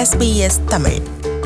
SBS Tamil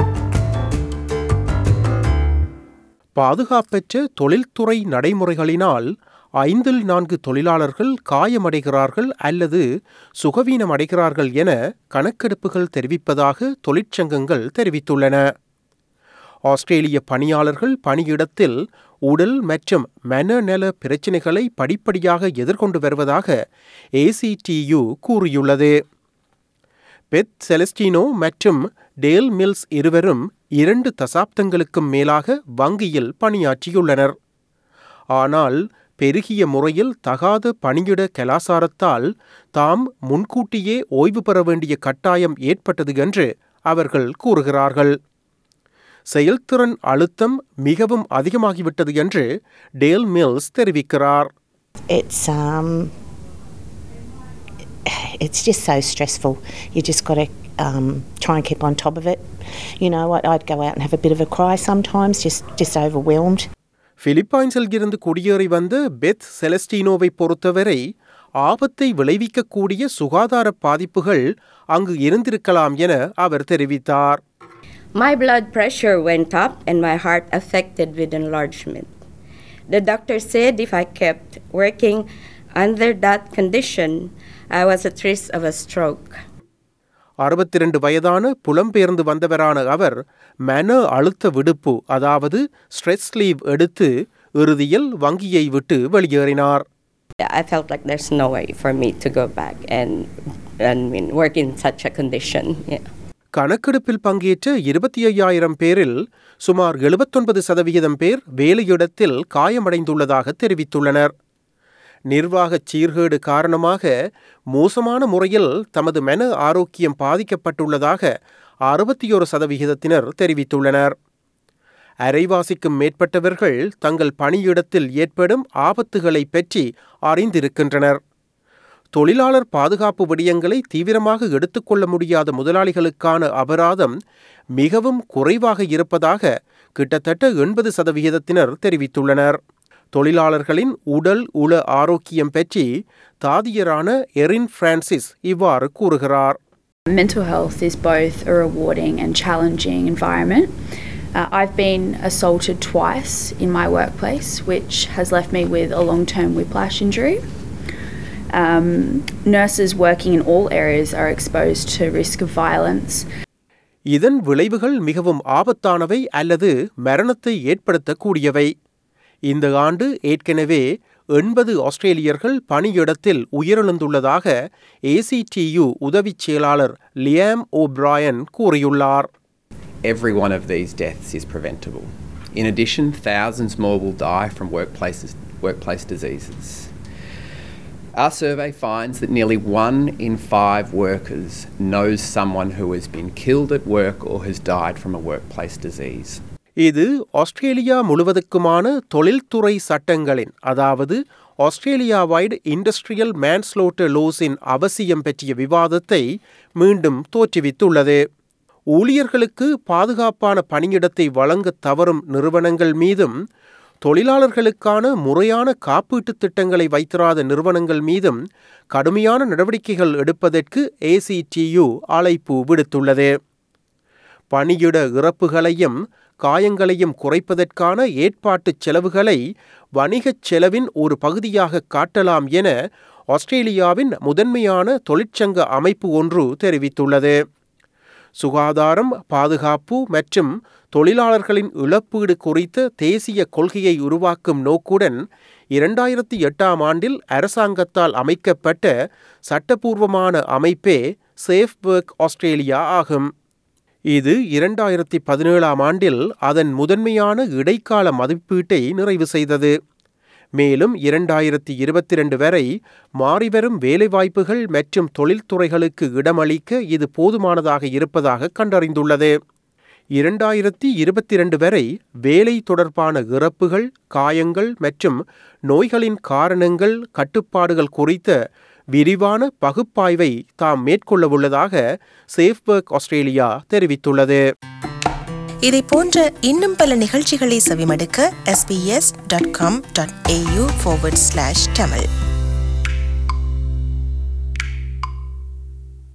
பாதுகாப்பற்ற தொழில்துறை நடைமுறைகளினால் ஐந்தில் நான்கு தொழிலாளர்கள் காயமடைகிறார்கள் அல்லது சுகவீனமடைகிறார்கள் என கணக்கெடுப்புகள் தெரிவிப்பதாக தொழிற்சங்கங்கள் தெரிவித்துள்ளன ஆஸ்திரேலிய பணியாளர்கள் பணியிடத்தில் உடல் மற்றும் மனநல பிரச்சினைகளை படிப்படியாக எதிர்கொண்டு வருவதாக ஏசிடியு கூறியுள்ளது பெத் செலஸ்டினோ மற்றும் டேல் மில்ஸ் இருவரும் இரண்டு தசாப்தங்களுக்கும் மேலாக வங்கியில் பணியாற்றியுள்ளனர் ஆனால் பெருகிய முறையில் தகாத பணியிட கலாசாரத்தால் தாம் முன்கூட்டியே ஓய்வு பெற வேண்டிய கட்டாயம் ஏற்பட்டது என்று அவர்கள் கூறுகிறார்கள் செயல்திறன் அழுத்தம் மிகவும் அதிகமாகிவிட்டது என்று டேல் மில்ஸ் தெரிவிக்கிறார் it's um it's just so stressful. You just got to um, try and keep on top of it. You know what? I'd go out and have a bit of a cry sometimes, just just overwhelmed. பிலிப்பைன்ஸில் இருந்து குடியேறி வந்த பெத் செலஸ்டினோவை பொறுத்தவரை ஆபத்தை விளைவிக்கக்கூடிய சுகாதார பாதிப்புகள் அங்கு இருந்திருக்கலாம் என அவர் தெரிவித்தார் My blood pressure went up and my heart affected with enlargement. The doctor said if I kept working under that condition, I was at risk of a stroke. அறுபத்தி ரெண்டு வயதான புலம்பெயர்ந்து வந்தவரான அவர் மன அழுத்த விடுப்பு அதாவது ஸ்ட்ரெஸ் லீவ் எடுத்து இறுதியில் வங்கியை விட்டு வெளியேறினார் I felt like there's no way for me to go back and, and I mean, work in such a condition. Yeah. கணக்கெடுப்பில் பங்கேற்ற இருபத்தி ஐயாயிரம் பேரில் சுமார் எழுபத்தொன்பது சதவிகிதம் பேர் வேலையிடத்தில் காயமடைந்துள்ளதாக தெரிவித்துள்ளனர் நிர்வாகச் சீர்கேடு காரணமாக மோசமான முறையில் தமது மன ஆரோக்கியம் பாதிக்கப்பட்டுள்ளதாக அறுபத்தி ஒரு சதவிகிதத்தினர் தெரிவித்துள்ளனர் அரைவாசிக்கும் மேற்பட்டவர்கள் தங்கள் பணியிடத்தில் ஏற்படும் ஆபத்துகளை பற்றி அறிந்திருக்கின்றனர் தொழிலாளர் பாதுகாப்பு விடயங்களை தீவிரமாக எடுத்துக்கொள்ள முடியாத முதலாளிகளுக்கான அபராதம் மிகவும் குறைவாக இருப்பதாக கிட்டத்தட்ட எண்பது சதவிகிதத்தினர் தெரிவித்துள்ளனர் தொழிலாளர்களின் உடல் உள ஆரோக்கியம் பற்றி தாதியரான எரின் பிரான்சிஸ் இவ்வாறு கூறுகிறார் Mental health is both a rewarding and challenging environment. Uh, I've been assaulted twice in my workplace, which has left me with a long term whiplash injury. Um, nurses working in all areas are exposed to risk of violence. இதன் விளைவுகள் மிகவும் ஆபத்தானவை அல்லது மரணத்தை ஏற்படுத்தக்கூடியவை இந்த ஆண்டு ஏற்கனவே எண்பது ஆஸ்திரேலியர்கள் பணியிடத்தில் உயிரிழந்துள்ளதாக ஏசிடியு உதவிச் செயலாளர் லியாம் ஓப்ராயன் கூறியுள்ளார் Every one of these deaths is preventable. In addition, thousands more will die from workplaces, workplace diseases. Our survey finds that nearly one in five workers knows someone who has been killed at work or has died from a workplace disease. இது Australia முழுவதுக்குமான தொழில்துறை சட்டங்களின் அதாவது Australia wide industrial manslaughter லோஸின் அவசியம் பற்றிய விவாதத்தை மீண்டும் தோற்றுவித்துள்ளது ஊழியர்களுக்கு பாதுகாப்பான பணியிடத்தை வழங்க தவறும் நிறுவனங்கள் மீதும் தொழிலாளர்களுக்கான முறையான காப்பீட்டுத் திட்டங்களை வைத்திராத நிறுவனங்கள் மீதும் கடுமையான நடவடிக்கைகள் எடுப்பதற்கு ஏசிடியு அழைப்பு விடுத்துள்ளது பணியிட இறப்புகளையும் காயங்களையும் குறைப்பதற்கான ஏற்பாட்டுச் செலவுகளை வணிகச் செலவின் ஒரு பகுதியாக காட்டலாம் என ஆஸ்திரேலியாவின் முதன்மையான தொழிற்சங்க அமைப்பு ஒன்று தெரிவித்துள்ளது சுகாதாரம் பாதுகாப்பு மற்றும் தொழிலாளர்களின் இழப்பீடு குறித்த தேசிய கொள்கையை உருவாக்கும் நோக்குடன் இரண்டாயிரத்தி எட்டாம் ஆண்டில் அரசாங்கத்தால் அமைக்கப்பட்ட சட்டபூர்வமான அமைப்பே சேஃப் ஒர்க் ஆஸ்திரேலியா ஆகும் இது இரண்டாயிரத்தி பதினேழாம் ஆண்டில் அதன் முதன்மையான இடைக்கால மதிப்பீட்டை நிறைவு செய்தது மேலும் இரண்டாயிரத்தி இருபத்தி ரெண்டு வரை மாறிவரும் வேலைவாய்ப்புகள் மற்றும் தொழில்துறைகளுக்கு இடமளிக்க இது போதுமானதாக இருப்பதாக கண்டறிந்துள்ளது இரண்டாயிரத்தி இருபத்தி ரெண்டு வரை வேலை தொடர்பான இறப்புகள் காயங்கள் மற்றும் நோய்களின் காரணங்கள் கட்டுப்பாடுகள் குறித்த விரிவான பகுப்பாய்வை தாம் மேற்கொள்ளவுள்ளதாக சேஃப்வர்க் ஆஸ்திரேலியா தெரிவித்துள்ளது இதை போன்ற இன்னும் பல நிகழ்ச்சிகளை செவிமடுக்க sbs.com.au forward slash tamil